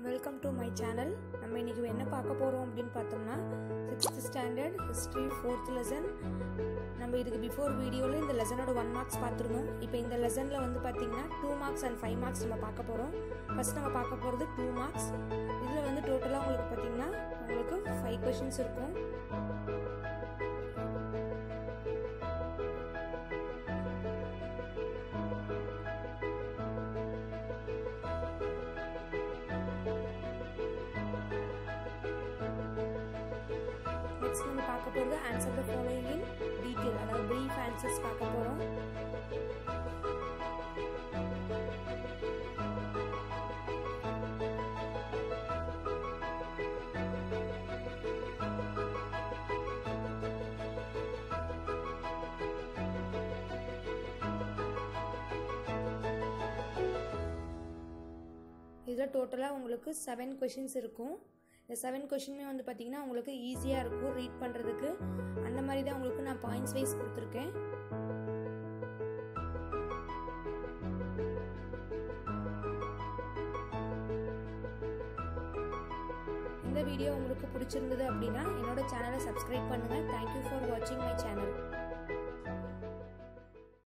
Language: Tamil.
வெல்கம் டு மை சேனல் நம்ம இன்றைக்கி என்ன பார்க்க போகிறோம் அப்படின்னு பார்த்தோம்னா sixth standard history fourth lesson நம்ம இதுக்கு பிஃபோர் வீடியோவில் இந்த லெசனோட ஒன் மார்க்ஸ் பார்த்துருந்தோம் இப்போ இந்த லெசனில் வந்து பார்த்திங்கன்னா two marks and five marks நம்ம பார்க்க போகிறோம் ஃபஸ்ட் நம்ம பார்க்க போகிறது டூ மார்க்ஸ் இதில் வந்து டோட்டலாக உங்களுக்கு பார்த்திங்கன்னா உங்களுக்கு ஃபைவ் கொஷின்ஸ் இருக்கும் நெக்ஸ்ட் நம்ம பார்க்க போகிறது answer the following in detail அதாவது ப்ரீஃப் ஆன்சர்ஸ் பார்க்க போகிறோம் இதில் டோட்டலாக உங்களுக்கு செவன் கொஷின்ஸ் இருக்கும் இந்த செவன் கொஷினுமே வந்து பார்த்திங்கன்னா உங்களுக்கு ஈஸியாக இருக்கும் ரீட் பண்ணுறதுக்கு அந்த மாதிரி தான் உங்களுக்கு நான் பாயிண்ட்ஸ் வைஸ் கொடுத்துருக்கேன் இந்த வீடியோ உங்களுக்கு பிடிச்சிருந்தது அப்படின்னா என்னோட சேனலை சப்ஸ்கிரைப் பண்ணுங்கள் தேங்க்யூ ஃபார் வாட்சிங் மை சேனல்